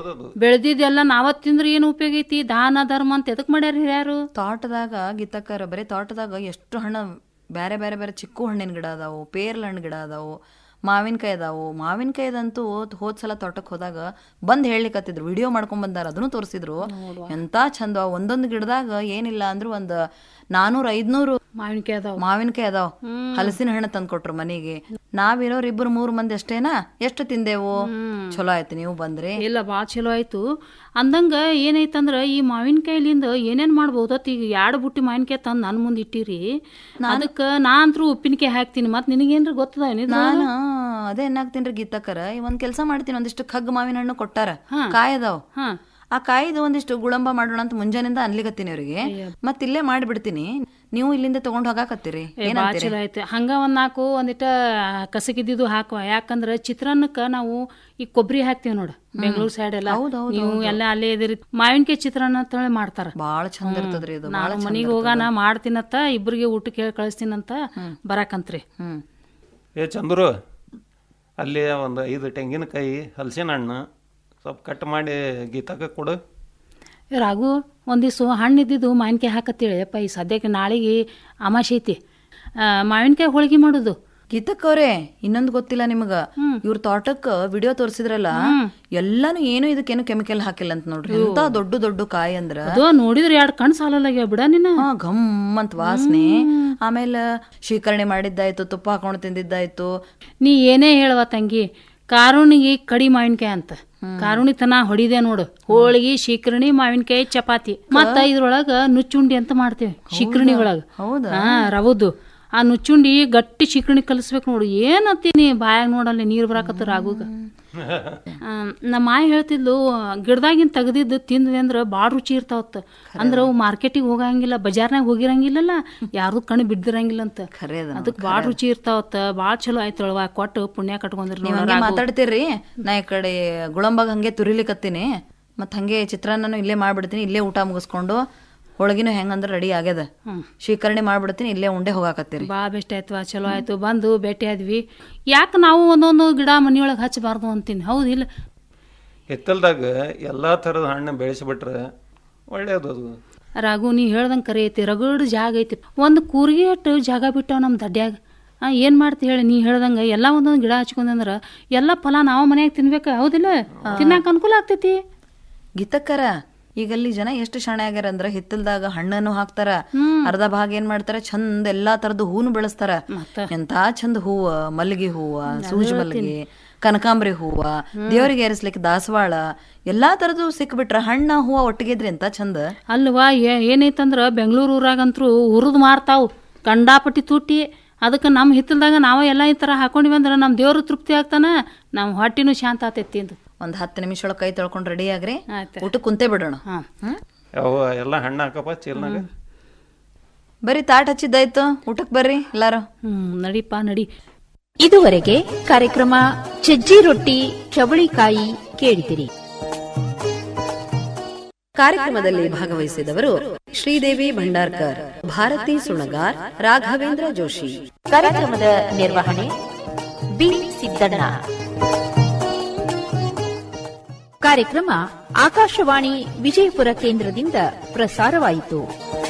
ಅವ್ರದ್ದು ಬೆಳೆದಿದ್ದೆಲ್ಲ ನಾವ ತಿಂದ್ರೆ ಏನು ಉಪಯೋಗ ಐತಿ ದಾನ ಧರ್ಮ ಅಂತ ಎದಕ್ ಮಾಡ್ಯಾರ ಹಿರಿಯರು ತೋಟದಾಗ ಗೀತಕ್ಕರ ಬರೀ ತೋಟದಾಗ ಎಷ್ಟು ಹಣ್ಣು ಬೇರೆ ಬೇರೆ ಬೇರೆ ಚಿಕ್ಕು ಹಣ್ಣಿನ ಗಿಡ ಅದಾವು ಪೇರ್ಲ ಹಣ್ಣು ಗಿಡ ಅದಾವು ಮಾವಿನಕಾಯಿ ಅದಾವು ಮಾವಿನಕಾಯಿದಂತೂ ಹೋದ್ ಸಲ ತೋಟಕ್ಕೆ ಹೋದಾಗ ಬಂದ್ ಹೇಳ್ಲಿಕತ್ತಿದ್ರು ವಿಡಿಯೋ ಮಾಡ್ಕೊಂಡ್ ಬಂದಾರ ಅದನ್ನು ತೋರಿಸಿದ್ರು ಎಂತ ಚಂದ ಅವ. ಒಂದೊಂದು ಗಿಡದಾಗ ಏನಿಲ್ಲ ಅಂದ್ರೂ ಒಂದ್ ನಾನೂರ ಐದ್ನೂರು ಮಾವಿನಕಾಯಿ ಅದಾವ ಮಾವಿನಕಾಯಿ ಅದಾವ ಹಲಸಿನ ಹಣ್ಣು ತಂದ್ಕೊಟ್ರು ಮನೆಗೆ ನಾವಿರೋರ್ ಇಬ್ರು ಮೂರು ಮಂದಿ ಅಷ್ಟೇನಾ ಎಷ್ಟು ತಿಂದೆವು ಚಲೋ ಆಯ್ತು ನೀವು ಬಂದ್ರಿ ಇಲ್ಲ ಭಾಳ ಚಲೋ ಆಯ್ತು ಅಂದಂಗ ಏನೈತಂದ್ರ ಈ ಮಾವಿನಕಾಯಿಲಿಂದ ಏನೇನ್ ಮಾಡ್ಬೋದು ಅತ್ ಈಗ ಎರಡು ಬುಟ್ಟಿ ಮಾವಿನಕಾಯಿ ತಂದು ನನ್ನ ಮುಂದೆ ಇಟ್ಟಿರಿ ಅದಕ್ಕೆ ನಾ ಅಂತೂ ಉಪ್ಪಿನಕಾಯಿ ಹಾಕ್ತೀನಿ ಮತ್ ನಿನಗೇನ್ರ ಗೊತ್ತದ ಏನಿದ್ರ ನಾನು ಅದೇ ಏನಾಗ್ತೀನಿ ಗೀತಕ್ಕರ ಒಂದ್ ಕೆಲಸ ಮಾಡ್ತೀನಿ ಒಂದಿಷ್ಟು ಕಗ್ ಮಾವಿನ ಹಣ್ಣು ಕೊಟ್ಟಾರ ಕಾಯಿ ಅದಾವ ಹಾ ಆ ಕಾಯಿದು ಒಂದಿಷ್ಟು ಗುಳಂಬ ಮಾಡೋಣ ಅಂತ ಮುಂಜಾನಿಂದ ಅನ್ಲಿಕತ್ತೀನಿ ಅವ್ರಿಗೆ ಮತ್ ಇಲ್ಲೇ ಮಾಡಿಬಿಡ್ತೀನಿ ನೀವು ಇಲ್ಲಿಂದ ತಗೊಂಡ್ ಹೋಗಾಕತ್ತೀರಿ ಭಾಳ ಏನಂತೀರಿ ಚಲೋ ಐತೆ ಹಂಗ ಒಂದ್ ನಾಲ್ಕು ಒಂದಿಟ ಕಸಗಿದ್ದಿದ್ದು ಹಾಕುವ ಯಾಕಂದ್ರ ಚಿತ್ರಾನ್ನಕ್ಕ ನಾವು ಈ ಕೊಬ್ಬರಿ ಹಾಕ್ತಿವಿ ನೋಡು ಬೆಂಗಳೂರು ಸೈಡ್ ಎಲ್ಲ ನೀವು ಎಲ್ಲ ಅಲ್ಲೇ ಇದಿರಿ ಮಾವಿನಕಾಯಿ ಚಿತ್ರಾನ್ನ ಅಂತ ಹೇಳಿ ಮಾಡ್ತಾರ ಬಾಳ ಚಂದ ಇರ್ತದ್ರಿ ಇದು ಬಾಳ ನಾನು ಮನಿಗೆ ಹೋಗಾನ ಮಾಡ್ತೀನಂತ ಇಬ್ರಿಗೆ ಊಟಕ್ಕೆ ಹೇಳಿ ಕಳಿಸ್ತೀನಂತ ಬರಾಕಂತ್ರಿ ಹ್ಮ್ ಏ ಚಂದ್ರು ಅಲ್ಲಿ ಒಂದು ಐದು ತೆಂಗಿನಕಾಯಿ ಹಲಸಿನ ಹಣ್ಣು ಸ್ವಲ್ಪ ಕಟ್ ಮಾಡಿ ಗೀತಕ್ಕೆ ಕೊಡು ಏ ರಾಘು ಒಂದಿವ್ಸ ಹಣ್ಣು ಇದ್ದಿದ್ದು ಮಾವಿನಕಾಯಿ ಹಾಕತ್ತೇಳಿ ಅಪ್ಪ ಈ ಸದ್ಯಕ್ಕೆ ನಾಳೆಗೆ ಅಮಾಶೆ ಐತಿ ಆ, ಮಾವಿನಕಾಯಿ ಹೋಳಿಗೆ ಮಾಡೋದು ಗೀತಕ್ಕ ಅವ್ರೆ ಇನ್ನೊಂದ್ ಗೊತ್ತಿಲ್ಲ ನಿಮಗ ಇವ್ರ ತೋಟಕ್ಕ ವಿಡಿಯೋ ತೋರಿಸಿದ್ರಲ್ಲ ಎಲ್ಲಾನು ಏನು ಇದಕ್ಕೇನು ಕೆಮಿಕಲ್ ಹಾಕಿಲ್ಲ ಅಂತ ನೋಡ್ರಿ ಎಂತ ದೊಡ್ಡ ದೊಡ್ಡ ಕಾಯಿ ಅಂದ್ರ ಅದು ನೋಡಿದ್ರೆ ಎರಡು ಕಣ್ ಸಾಲಲ್ಲಾಗ್ಯಾವ ಬಿಡ ನಿನ್ನ ಹಾ ಘಮ್ ಅಂತ ವಾಸನೆ ಆಮೇಲೆ ಶೀಕರಣೆ ಮಾಡಿದ್ದಾಯ್ತು ತುಪ್ಪ ಹಾಕೊಂಡು ತಿಂದಿದ್ದಾಯ್ತು ನೀ ಏನೇ ಹೇಳವ ತಂಗಿ ಕಾರುಣಿಗೆ ಕಡಿ ಮಾವಿನಕಾಯಿ ಅಂತ ಕಾರುಣಿ ತನ ಹೊಡಿದೆ ನೋಡು ಹೋಳಿಗೆ ಶೀಕರಣಿ ಮಾವಿನಕಾಯಿ ಚಪಾತಿ ಮತ್ತ ಇದ್ರೊಳಗ ನುಚ್ಚುಂಡಿ ಅಂತ ಮಾಡ್ತೇವೆ ಶೀಕರಣಿ ಒಳಗ ಹೌದಾ ಹಾ ರವದ್ದು ಆ ನುಚ್ಚುಂಡಿ ಗಟ್ಟಿ ಶೀಕರಣಿ ಕಲಿಸ್ಬೇಕು ನೋಡು ಏನತ್ತೀನಿ ಬಾಯಾಗ ನೋಡಲ್ಲಿ ನೀರು ಬರಾಕತ್ತ ರಾಗುಗ ಆ, ನಮ್ಮ ಮಾಯ ಹೇಳ್ತಿದ್ಲು ಗಿಡದಾಗಿನ ತೆಗ್ದಿದ್ದು ತಿಂದ್ವಿ ಅಂದ್ರೆ ಭಾಳ ರುಚಿ ಇರ್ತಾವತ್ತ ಅಂದ್ರೆ ಅವು ಮಾರ್ಕೆಟಿಗೆ ಹೋಗಂಗಿಲ್ಲ ಬಜಾರ್ನಾಗ ಹೋಗಿರಂಗಿಲ್ಲಲ್ಲ ಯಾರು ಕಣ್ಣು ಬಿದ್ದಿರಂಗಿಲ್ಲ ಅಂತ ಖರೆ ಅದ ಅದಕ್ಕೆ ಭಾಳ ರುಚಿ ಇರ್ತಾವತ್ತ ಭಾಳ ಚಲೋ ಆಯ್ತಳವ ಕೊಟ್ಟು ಪುಣ್ಯ ಕಟ್ಕೊಂಡ್ರಿ ನೀವ್ ಹಂಗೆ ಮಾತಾಡ್ತೀರ್ರಿ ನಾ ಈ ಕಡೆ ಗುಳಂಬಾಗ ಹಂಗೆ ತುರಿಲಿಕತ್ತೀನಿ ಮತ್ ಹಂಗೆ ಚಿತ್ರಾನ್ನನು ಇಲ್ಲೇ ಮಾಡ್ಬಿಡ್ತೀನಿ ಇಲ್ಲೇ ಊಟ ಮುಗಿಸ್ಕೊಂಡು ಹೋಳಗಿನೂ ಹೆಂಗಂದ್ರ ರೆಡಿ ಆಗ್ಯದ ಶೀಕರಣೆ ಮಾಡ್ಬಿಡ್ತೀನಿ ಇಲ್ಲೇ ಉಂಡೆ ಹೋಗಾಕತ್ತೀರಿ ಭಾಳ ಬೆಸ್ಟ್ ಆಯ್ತವ ಚಲೋ ಆಯ್ತು ಬಂದು ಭೇಟಿ ಆದ್ವಿ ಯಾಕೆ ನಾವು ಒಂದೊಂದು ಗಿಡ ಮನಿಯೊಳಗೆ ಹಚ್ಚಬಾರ್ದು ಅಂತೀನಿ ಹೌದಿಲ್ಲ ಹಿತ್ತಲ್ದಾಗ ಎಲ್ಲ ಥರದ ಹಣ್ಣು ಬೆಳೆಸಿಬಿಟ್ರೆ ಒಳ್ಳೇದು ಅದು ರಾಘು ನೀ ಹೇಳ್ದಂಗೆ ಕರೆ ಐತಿ ರಗಡ್ ಜಾಗ ಐತಿ ಒಂದು ಕೂರ್ಗಿ ಅಟ್ಟು ಜಾಗ ಬಿಟ್ಟಾವ ನಮ್ಮ ದಡ್ಡ್ಯಾಗ ಆ ಏನು ಮಾಡ್ತಿ ಹೇಳಿ ನೀ ಹೇಳ್ದಂಗೆ ಎಲ್ಲ ಒಂದೊಂದು ಗಿಡ ಹಚ್ಕೊಂಡ್ರಂದ್ರ ಎಲ್ಲ ಫಲ ನಾವು ಮನ್ಯಾಗ ತಿನ್ಬೇಕ ಹೌದಿಲ್ಲ ತಿನ್ನಾಕ ಅನುಕೂಲ ಆಗ್ತೈತಿ ಗಿತಕ್ಕರ ಈಗ ಅಲ್ಲಿ ಜನ ಎಷ್ಟು ಶಾಣೆ ಆಗ್ಯಾರ ಅಂದ್ರ ಹಿತ್ತಲ್ದಾಗ ಹಣ್ಣನ್ನು ಹಾಕ್ತಾರ ಅರ್ಧ ಭಾಗ ಏನ್ ಮಾಡ್ತಾರ ಚಂದ ಎಲ್ಲಾ ತರದ್ದು ಹೂನು ಬೆಳೆಸ್ತಾರ ಎಂತ ಚಂದ ಹೂವ ಮಲ್ಲಿಗೆ ಹೂವ ಸೂಜಿ ಮಲ್ಲಿಗೆ ಕನಕಾಂಬರಿ ಹೂವ ದೇವರಿಗೆ ಏರಿಸ್ಲಿಕ್ಕೆ ದಾಸವಾಳ ಎಲ್ಲಾ ತರದ್ದು ಸಿಕ್ಬಿಟ್ರ ಹಣ್ಣ ಹೂವ ಒಟ್ಟಿಗೆ ಇದ್ರಿ ಎಂತ ಚಂದ ಅಲ್ವಾ ಏ- ಏನೈತಂದ್ರ ಬೆಂಗಳೂರು ಊರಾಗಂತ್ರು ಹುರಿದು ಮಾರ್ತಾವು ಕಂಡಾಪಟ್ಟಿ ತುಟ್ಟಿ ಅದಕ್ಕೆ ನಮ್ಮ ಹಿತ್ತಲ್ದಾಗ ನಾವು ಎಲ್ಲ ಈ ಥರ ಹಾಕೊಂಡಿವಿ ಅಂದ್ರೆ ನಮ್ಮ ದೇವ್ರು ತೃಪ್ತಿ ಆಗ್ತಾನ ನಮ್ಮ ಹೊಟ್ಟಿನೂ ಶಾಂತ ಆತೈತಿ ಅಂತ ಒಂದ್ ಹತ್ತು ನಿಮಿಷ ಒಳಗ್ ಕೈ ತೊಳ್ಕೊಂಡ್ ರೆಡಿ ಆಗ್ರಿ ಆಯ್ತು ಊಟ ಕುಂತೆ ಬಿಡೋಣ ಹಾಂ ಹ್ಮ್ ಯಾವ ಎಲ್ಲ ಹಣ್ಣು ಹಾಕಪ್ಪ ಚೀಲ್ನಾಗ ಬರ್ರಿ ತಾಟ್ ಹಚ್ಚಿದ್ದಾಯ್ತು ಊಟಕ್ ಬರ್ರಿ ಎಲ್ಲಾರು ಹ್ಞೂ ನಡಿಪ್ಪ ನಡಿ ಇದುವರೆಗೆ ಕಾರ್ಯಕ್ರಮ ಸಜ್ಜಿ ರೊಟ್ಟಿ ಚವಳಿಕಾಯಿ ಕೇಳಿದಿರಿ ಕಾರ್ಯಕ್ರಮದಲ್ಲಿ ಭಾಗವಹಿಸಿದವರು ಶ್ರೀದೇವಿ ಭಂಡಾರ್ಕರ್ ಭಾರತಿ ಸುಣಗಾರ್ ರಾಘವೇಂದ್ರ ಜೋಶಿ ಕಾರ್ಯಕ್ರಮದ ನಿರ್ವಹಣೆ ಬಿ ಸಿದ್ದಣ್ಣ ಕಾರ್ಯಕ್ರಮ ಆಕಾಶವಾಣಿ ವಿಜಯಪುರ ಕೇಂದ್ರದಿಂದ ಪ್ರಸಾರವಾಯಿತು